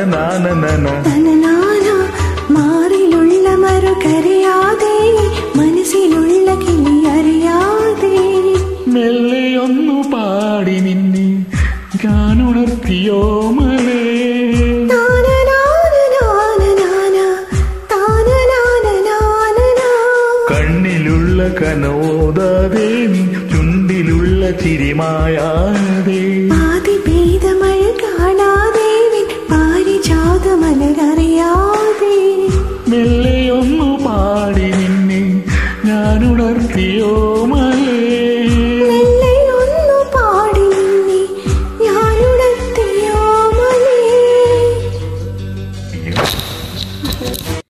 നാന നന തനനാന മാറിലുള്ള മറുകരയാതെ മനസ്സിലുള്ള കിളി അറിയാതെ മെല്ലെയൊന്നു പാടി നിന്നെ ഞാനുണർത്തിയോ മലേ കണ്ണിലുള്ള കനോദാതെ നീ ചുണ്ടിലുള്ള ചിരിമായാതെ ആദിപേദമഴ കാണാതെ പാരിജാതമലരറിയാതെ മെല്ലെയൊന്നു പാടി നിന്നെ ഞാനുണർത്തിയോ